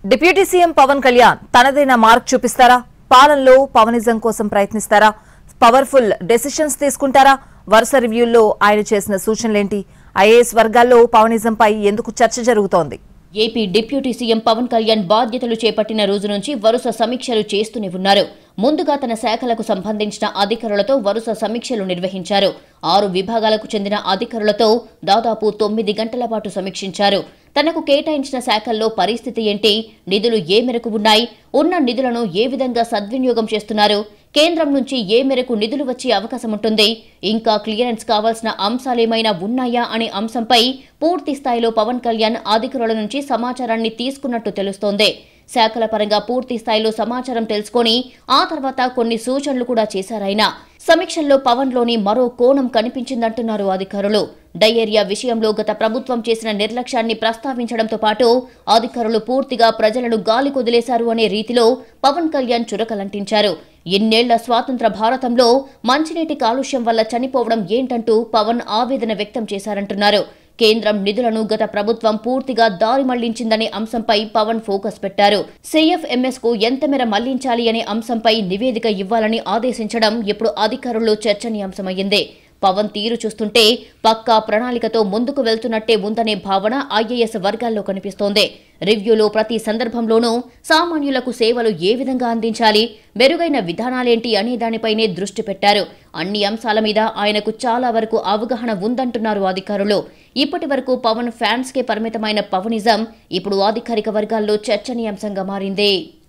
deputy CM Pawan Kalyan తనదైన mark చూపిస్తారా పాలనలో పవనిజం కోసం ప్రయత్నిస్తారా పవర్ఫుల్ డెసిషన్స్ తీసుకుంటారా వరుస రివ్యూల్లో ఆయన చేసిన సూచనలేంటి ఐఏఎస్ వర్గాల్లో పవనిజంపై ఎందుకు చర్చ జరుగుతోంది AP deputy CM Pawan Kalyan బాధ్యతలు చేపట్టిన రోజు నుంచి వరుస సమీక్షలు చేస్తూనే ఉన్నారు ముందుగా తన శాఖలకు సంబంధించిన అధికారులతో వరుస సమీక్షలు నిర్వహించారు ఆరు విభాగాలకు చెందిన అధికారులతో దాదాపు తొమ్మిది గంటల పాటు సమీక్షించారు తనకు కేటాయించిన శాఖల్లో పరిస్థితి ఏంటి నిధులు ఏ మేరకు ఉన్నాయి ఉన్న నిధులను ఏ విధంగా సద్వినియోగం చేస్తున్నారు కేంద్రం నుంచి ఏ మేరకు నిధులు వచ్చే అవకాశం ఉంటుంది ఇంకా క్లియరెన్స్ కావాల్సిన అంశాలేమైనా ఉన్నాయా అనే అంశంపై పూర్తి స్థాయిలో పవన్ కళ్యాణ్ అధికారుల నుంచి సమాచారాన్ని తీసుకున్నట్టు తెలుస్తోంది శాఖల పరంగా పూర్తి స్థాయిలో సమాచారం తెలుసుకొని ఆ తర్వాత కొన్ని సూచనలు కూడా చేశారాయన సమీక్షల్లో పవన్లోని మరో కోణం కనిపించిందంటున్నారు అధికారులు డయేరియా విషయంలో గత ప్రభుత్వం చేసిన నిర్లక్ష్యాన్ని ప్రస్తావించడంతో పాటు అధికారులు పూర్తిగా ప్రజలను గాలి కొదిలేశారు అనే రీతిలో పవన్ కళ్యాణ్ చురకలంటించారు ఇన్నేళ్ల స్వాతంత్ర భారతంలో మంచినీటి కాలుష్యం వల్ల చనిపోవడం ఏంటంటూ పవన్ ఆవేదన వ్యక్తం చేశారంటున్నారు కేంద్రం నిధులను గత ప్రభుత్వం పూర్తిగా దారి మళ్లించిందనే అంశంపై పవన్ ఫోకస్ పెట్టారు సిఎఫ్ఎంఎస్ కు ఎంత మేర మళ్లించాలి అనే అంశంపై నివేదిక ఇవ్వాలని ఆదేశించడం ఇప్పుడు అధికారుల్లో చర్చనీయాంశమయ్యింది పవన్ తీరు చూస్తుంటే పక్కా ప్రణాళికతో ముందుకు వెళ్తున్నట్టే ఉందనే భావన ఐఏఎస్ వర్గాల్లో కనిపిస్తోంది రివ్యూలో ప్రతి సందర్భంలోనూ సామాన్యులకు సేవలు ఏ విధంగా అందించాలి మెరుగైన విధానాలేంటి అనే దానిపైనే దృష్టి పెట్టారు అన్ని అంశాల మీద ఆయనకు చాలా వరకు అవగాహన ఉందంటున్నారు అధికారులు ఇప్పటి వరకు పవన్ ఫ్యాన్స్కే పరిమితమైన పవనిజం ఇప్పుడు అధికారిక వర్గాల్లో చర్చనీయాంశంగా మారింది